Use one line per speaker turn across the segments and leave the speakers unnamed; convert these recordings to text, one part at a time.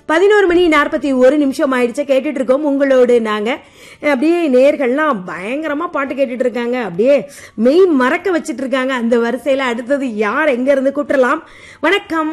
பதினோரு மணி நாற்பத்தி ஒரு நிமிஷம் ஆயிடுச்சு கேட்டுட்டு இருக்கோம் உங்களோடு நாங்க அப்படியே நேர்கள்லாம் பயங்கரமா பாட்டு கேட்டுட்டு இருக்காங்க அப்படியே மெய் மறக்க வச்சிட்டு இருக்காங்க அந்த வரிசையில அடுத்தது யார் எங்க இருந்து கூப்பிடலாம் வணக்கம்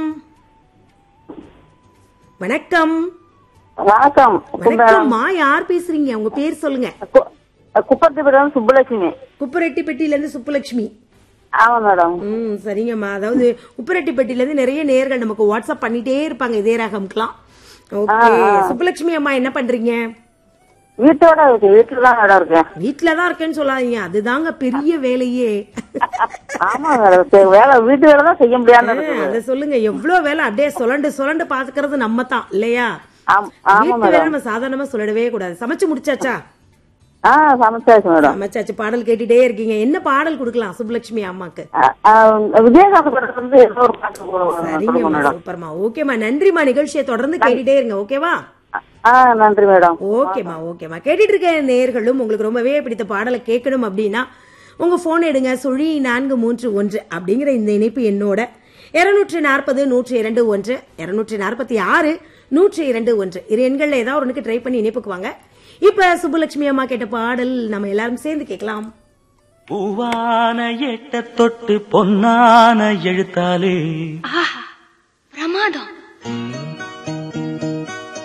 வணக்கம்
வணக்கம்
வணக்கம்மா யார் பேசுறீங்க உங்க பேர் சொல்லுங்க
குப்பத்திபுரம் சுப்புலட்சுமி
உப்புரெட்டிப்பட்டியில இருந்து சுப்புலட்சுமி
ஆமா மேடம்
ம் சரிங்கம்மா அதாவது உப்புரெட்டிப்பட்டியில இருந்து நிறைய நேர்கள் நமக்கு வாட்ஸ்அப் பண்ணிட்டே இருப்பாங்க இதே ரகம்க்குலாம் ஓகே சுப்புலட்சுமி அம்மா என்ன பண்றீங்க
வீட்டோட இருக்கு வீட்டுல தான் மேடம் இருக்கேன்
வீட்டுல தான் இருக்கேன்னு சொல்லாதீங்க அதுதாங்க பெரிய வேலையே
ஆமா மேடம் சரி, வேலை வீட்டு வேலை தான் செய்ய முடியாம இருக்கு
அத சொல்லுங்க எவ்வளவு வேலை அப்படியே சுரண்டு சுரண்டு பாத்துக்கிறது நம்ம தான் இல்லையா
ஆம்- ஆமா
வீட்டு
மேடம்
வேலை நம்ம சாதாரணமா சொல்லவே கூடாது சமைச்சு முடிச்சாச்சா
ஆ சமைச்சாச்சு மேடம்
சமைச்சாச்சு பாடல் கேட்டுட்டே இருக்கீங்க என்ன பாடல் கொடுக்கலாம் சுப்புலட்சுமி அம்மாக்கு
ஆ, ஆ, விஜயகாந்த் படத்துல இருந்து ஏதோ ஒரு பாட்டு கொடுங்க
சரிங்கம்மா
மேடம்
சூப்பர்மா ஓகேம்மா நன்றிம்மா நிகழ்ச்சியை தொடர்ந்து கேட்டுட்டே இருங்க ஓகேவா
ஆ நன்றி மேடம்
ஓகேம்மா ஓகேம்மா கேட்டுட்டு இருக்க நேயர்களும் உங்களுக்கு ரொம்பவே பிடித்த பாடலை கேட்கணும் அப்படின்னா உங்க போன் எடுங்க சுழி நான்கு மூன்று ஒன்று அப்படிங்கிற இந்த இணைப்பு என்னோட இருநூற்றி நாற்பது நூற்றி இரண்டு ஒன்று இருநூற்றி நாற்பத்தி ஆறு நூற்றி இரண்டு ஒன்று இரு எண்கள்ல ஏதாவது ஒண்ணுக்கு ட்ரை பண்ணி இணைப்புக்கு வாங்க இப்ப சுப்புலட்சுமி அம்மா கேட்ட பாடல் நம்ம எல்லாரும் சேர்ந்து கேட்கலாம்
பூவான எட்ட தொட்டு பொன்னான எழுத்தாலே
பிரமாதம்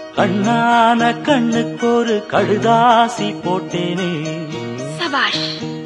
கண்ணான கண்ணுக்கு ஒரு கழுதாசி போட்டேனே
சபாஷ்